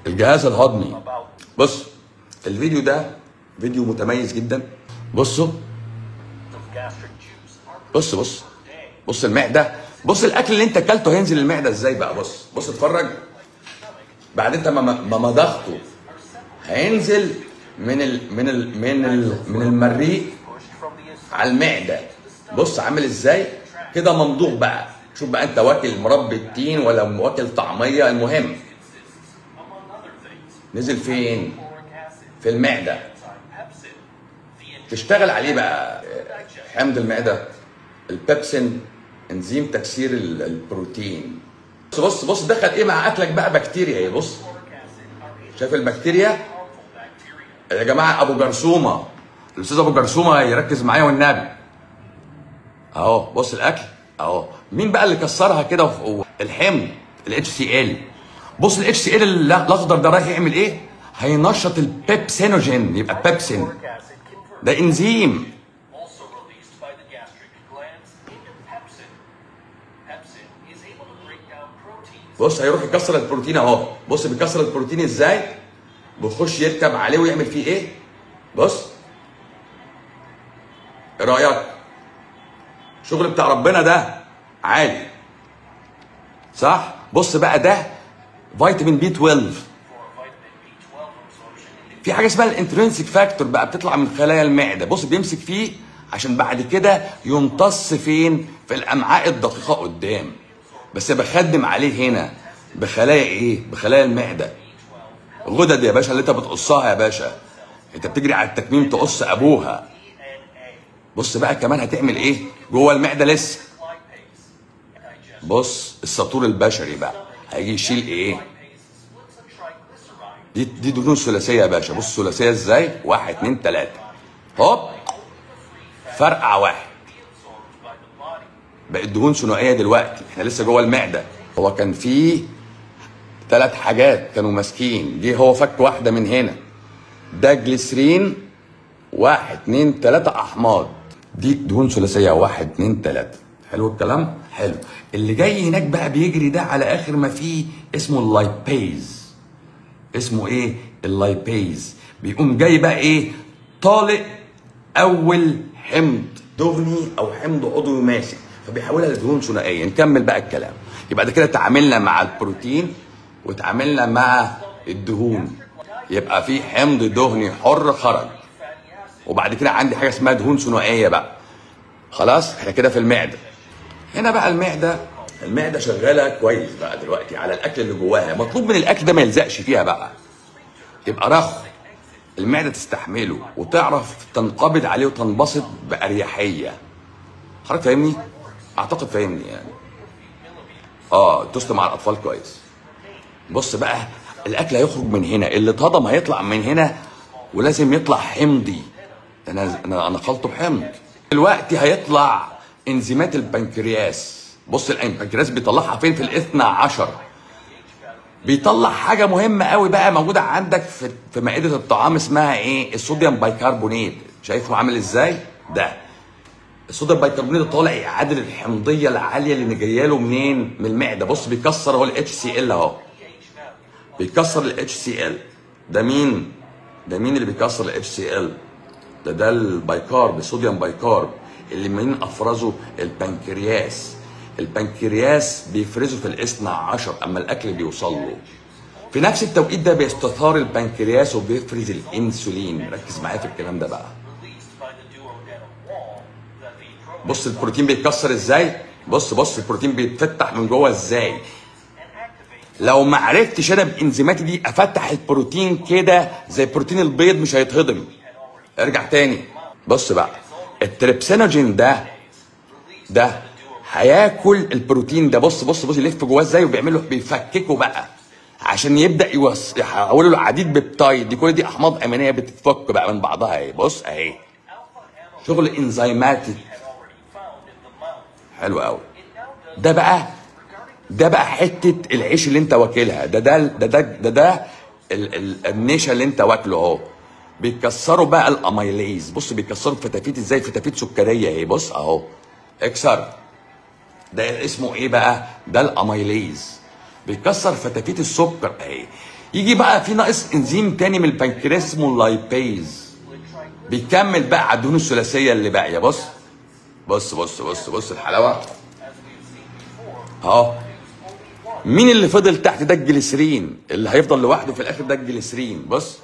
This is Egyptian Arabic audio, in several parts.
الجهاز الهضمي بص الفيديو ده فيديو متميز جدا بصوا بص بص بص المعده بص الاكل اللي انت اكلته هينزل المعده ازاي بقى بص بص اتفرج بعد انت ما ما مضغته هينزل من ال من ال من ال من المريء على المعده بص عامل ازاي كده ممضوغ بقى شوف بقى انت واكل مربى التين ولا واكل طعميه المهم نزل فين في المعده تشتغل عليه بقى حمض المعده البيبسين انزيم تكسير ال- البروتين بص بص بص دخل ايه مع اكلك بقى بكتيريا ايه بص شايف البكتيريا يا جماعه ابو جرثومه الاستاذ ابو جرثومه يركز معايا والنبي اهو بص الاكل اهو مين بقى اللي كسرها كده وف- الحمض الاتش سي ال بص الاتش سي ال الاخضر ده رايح يعمل ايه هينشط البيبسينوجين يبقى بيبسين ده انزيم also released by the gastric glands into pepsin. Pepsin is able to break down proteins بص هيروح يكسر البروتين اهو بص بيكسر البروتين ازاي بيخش يركب عليه ويعمل فيه ايه بص ايه رايك شغل بتاع ربنا ده عالي صح بص بقى ده فيتامين بي 12 for vitamin B12 absorption into في حاجه اسمها الانترنسيك فاكتور بقى بتطلع من خلايا المعده بص بيمسك فيه عشان بعد كده يمتص فين في الامعاء الدقيقه قدام بس بخدم عليه هنا بخلايا ايه بخلايا المعده غدد يا باشا اللي انت بتقصها يا باشا انت بتجري على التكميم تقص ابوها بص بقى كمان هتعمل ايه جوه المعده لسه lipase. Digest بص السطور البشري بقى هيجي يشيل ايه lipase splits a triglyceride دي دي دهون ثلاثيه يا باشا بص ثلاثيه ازاي واحد اتنين تلاته هوب فرقع واحد absorbed by the body. بقت دهون ثنائيه دلوقتي احنا لسه جوه المعده هو كان فيه ثلاث حاجات كانوا ماسكين جه هو فك واحده من هنا ده جليسرين واحد اتنين تلاته احماض دي دهون ثلاثيه واحد اتنين تلاته حلو الكلام حلو اللي جاي هناك بقى بيجري ده على اخر ما فيه اسمه اللايبيز اسمه ايه اللايبيز بيقوم جاي بقى ايه طالق اول حمض دهني او حمض عضوي ماسك فبيحولها لدهون ثنائيه نكمل بقى الكلام يبقى ده كده تعاملنا مع البروتين وتعاملنا مع الدهون يبقى في حمض دهني حر خرج وبعد كده عندي حاجه اسمها دهون ثنائيه بقى خلاص احنا كده في المعده هنا بقى المعده المعده شغاله كويس بقى دلوقتي على الاكل اللي جواها مطلوب من الاكل ده ما يلزقش فيها بقى يبقى رخ المعده تستحمله وتعرف تنقبض عليه وتنبسط باريحيه حضرتك فاهمني اعتقد فاهمني يعني اه توست مع الاطفال كويس بص بقى الاكل هيخرج من هنا اللي اتهضم هيطلع من هنا ولازم يطلع حمضي انا انا انا خلطه بحمض دلوقتي هيطلع انزيمات البنكرياس بص البنكرياس بيطلعها فين في الاثنى عشر بيطلع حاجه مهمه قوي بقى موجوده عندك في في مائده الطعام اسمها ايه الصوديوم بايكربونات شايفه عامل ازاي ده الصوديوم بايكربونات طالع يعادل الحمضيه العاليه اللي جايه له منين من المعده بص بيكسر اهو الاتش سي ال اهو بيكسر الاتش سي ال ده مين ده مين اللي بيكسر الاتش سي ال ده ده البايكارب الصوديوم بايكارب اللي مين افرزه البنكرياس البنكرياس بيفرزه في الاثنى عشر اما الاكل بيوصل له في نفس التوقيت ده بيستثار البنكرياس وبيفرز الانسولين ركز معايا في الكلام ده بقى Released by the duodenum wall, the V بص البروتين بيتكسر ازاي بص بص البروتين بيتفتح من جوه ازاي and activates لو ما عرفتش انا بانزيماتي دي افتح البروتين كده زي بروتين البيض مش هيتهضم ارجع تاني بص بقى التريبسينوجين ده ده هياكل البروتين ده بص بص بص يلف جواه ازاي وبيعمله بيفككه بقى عشان يبدا يوص... يحوله لعديد بيبتايد دي كل دي احماض امينيه بتتفك بقى من بعضها اهي بص اهي شغل انزيماتي already found in the mouth. حلو قوي It now does ده بقى ده بقى حته العيش اللي انت واكلها ده ده ده ده ده, ده ال- ال- النشا اللي انت واكله اهو بيكسروا بقى الاميليز بص بيكسروا فتافيت ازاي فتافيت سكريه اهي بص اهو اكسر ده اسمه ايه بقى ده الاميليز بيكسر فتافيت السكر اهي يجي بقى في ناقص انزيم تاني من البنكرياس اسمه اللايبيز بيكمل بقى على الدهون الثلاثيه اللي باقيه بص بص بص بص بص الحلاوه اهو مين اللي فضل تحت ده الجليسرين اللي هيفضل لوحده في الاخر ده الجليسرين بص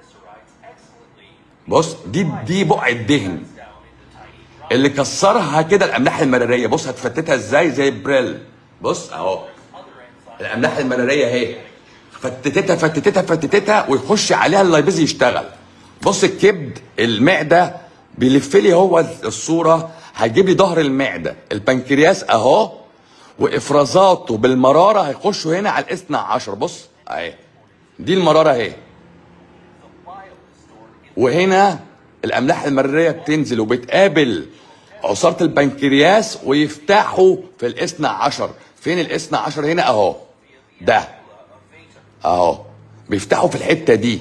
بص دي دي بقعه دهن اللي كسرها كده الاملاح المراريه بص هتفتتها ازاي زي بريل بص اهو الاملاح المراريه اهي فتتتها فتتتها فتتتها ويخش عليها اللايبيز يشتغل بص الكبد المعده بيلف لي هو الصوره هيجيب لي ظهر المعده البنكرياس اهو وافرازاته بالمراره هيخشوا هنا على الاثنى عشر بص اهي دي المراره اهي وهنا الاملاح المراريه بتنزل وبتقابل عصاره البنكرياس ويفتحوا في الاثنى عشر فين الاثنى عشر هنا اهو ده اهو بيفتحوا في الحته دي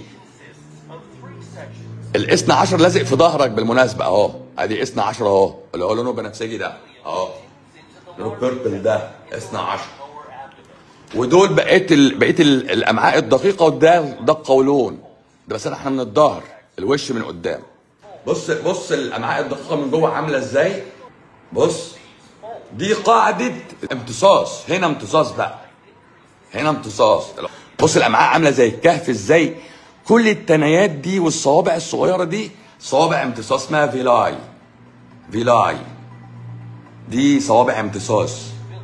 الاثنى عشر لازق في ظهرك بالمناسبه اهو ادي اثنى عشر اهو اللي هو لونه بنفسجي ده اهو لونه بيربل ده اثنى عشر ودول بقيه ال... بقيه ال- الامعاء الدقيقه وده ده القولون ده بس احنا من الظهر الوش من قدام بص بص الامعاء الدقيقه من جوه عامله ازاي بص دي قاعده امتصاص هنا امتصاص بقى هنا امتصاص بص الامعاء عامله زي الكهف ازاي كل التنايات دي والصوابع الصغيره دي صوابع امتصاص اسمها فيلاي فيلاي دي صوابع امتصاص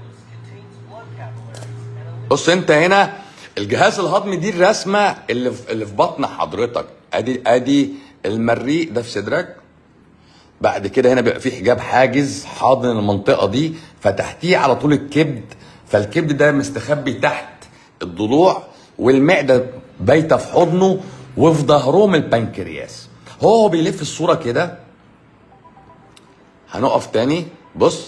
بص انت هنا الجهاز الهضمي دي الرسمه اللي في اللي في بطن حضرتك ادي ادي المريء ده في صدرك بعد كده هنا بيبقى في حجاب حاجز حاضن المنطقه دي فتحتيه على طول الكبد فالكبد ده مستخبي تحت الضلوع والمعده بايته في حضنه وفي ظهرهم البنكرياس هو بيلف الصوره كده هنقف تاني بص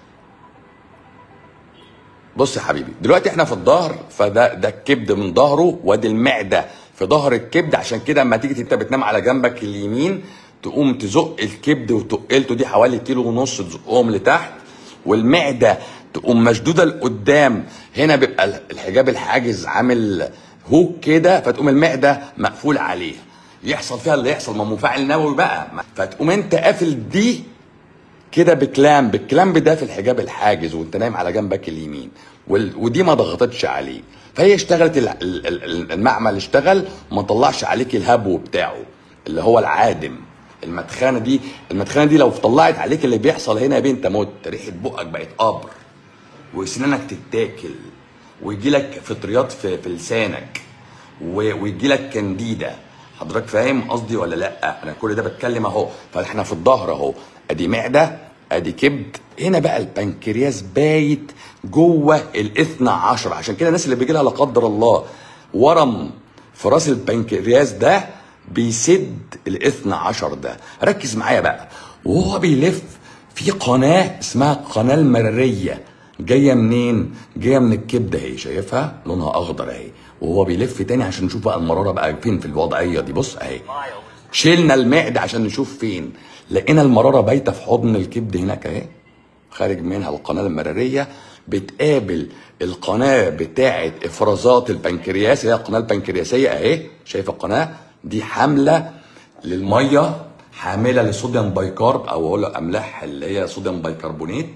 بص يا حبيبي دلوقتي احنا في الظهر فده ده الكبد من ظهره وادي المعده في ظهر الكبد عشان كده اما تيجي انت بتنام على جنبك اليمين تقوم تزق الكبد وتقلته دي حوالي كيلو ونص تزقهم لتحت والمعده تقوم مشدوده لقدام هنا بيبقى الحجاب الحاجز عامل هوك كده فتقوم المعده مقفول عليها يحصل فيها اللي يحصل ما مفاعل نووي بقى فتقوم انت قافل دي كده بكلامب الكلامب ده في الحجاب الحاجز وانت نايم على جنبك اليمين وال... ودي ما ضغطتش عليه فهي اشتغلت ال- ال- ال- المعمل اشتغل وما طلعش عليك الهبو بتاعه اللي هو العادم المدخنه دي المدخنه دي لو طلعت عليك اللي بيحصل هنا يا بيه انت مت ريحه بقك بقت قبر وسنانك تتاكل ويجي لك فطريات في, في لسانك ويجي لك كنديده حضرتك فاهم قصدي ولا لا انا كل ده بتكلم اهو فاحنا في الظهر اهو ادي معده ادي كبد هنا بقى البنكرياس بايت جوه الاثنى عشر عشان كده الناس اللي بيجي لها لا قدر الله ورم في راس البنكرياس ده بيسد الاثنى عشر ده ركز معايا بقى وهو بيلف في قناه اسمها القناه المراريه جايه منين؟ جايه من الكبده اهي شايفها؟ لونها اخضر اهي وهو بيلف تاني عشان نشوف بقى المراره بقى فين في الوضعيه دي بص اهي شيلنا المعده عشان نشوف فين لقينا المراره بايته في حضن الكبد هناك اهي خارج منها القناه المراريه بتقابل القناه بتاعه افرازات البنكرياس اللي هي القناه البنكرياسيه اهي شايف القناه دي حامله للميه حامله لصوديوم بايكارب او اقول لك املاح اللي هي صوديوم بايكربونات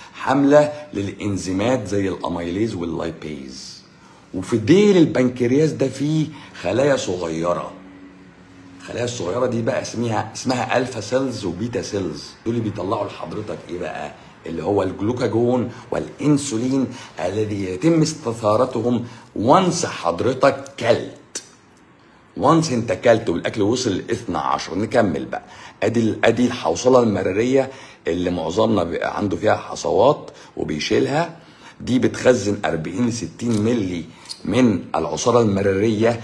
حامله للانزيمات زي الاميليز واللايبيز وفي ديل البنكرياس ده فيه خلايا صغيره الخلايا الصغيره دي بقى اسمها اسمها الفا سيلز وبيتا سيلز دول اللي بيطلعوا لحضرتك ايه بقى اللي هو الجلوكاجون والانسولين الذي يتم استثارتهم وانس حضرتك كلت وانس انت كلت والاكل وصل ل 12 نكمل بقى ادي ادي الحوصله المراريه اللي معظمنا بيبقى عنده فيها حصوات وبيشيلها دي بتخزن 40 ل 60 ملي من العصاره المراريه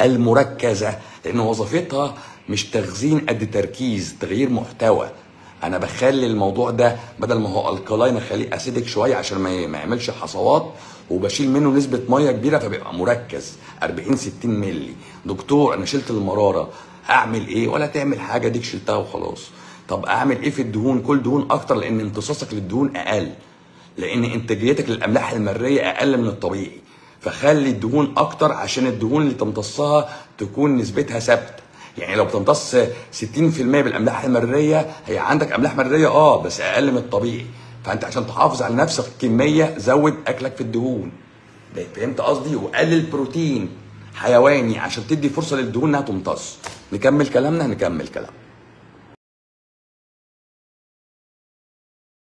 المركزه لان وظيفتها مش تخزين قد تركيز تغيير محتوى انا بخلي الموضوع ده بدل ما هو الكلاين اخليه اسيدك شويه عشان ما ما يعملش حصوات وبشيل منه نسبه ميه كبيره فبيبقى مركز 40 60 ملي دكتور انا شلت المراره اعمل ايه ولا تعمل حاجه ديك شلتها وخلاص طب اعمل ايه في الدهون كل دهون اكتر لان امتصاصك للدهون اقل لان انتاجيتك للاملاح المريه اقل من الطبيعي فخلي الدهون اكتر عشان الدهون اللي تمتصها تكون نسبتها ثابته يعني لو بتمتص 60% بالاملاح المريه هي عندك املاح مريه اه بس اقل من الطبيعي فانت عشان تحافظ على نفس الكميه زود اكلك في الدهون ده فهمت قصدي وقلل بروتين حيواني عشان تدي فرصه للدهون انها تمتص نكمل كلامنا نكمل كلام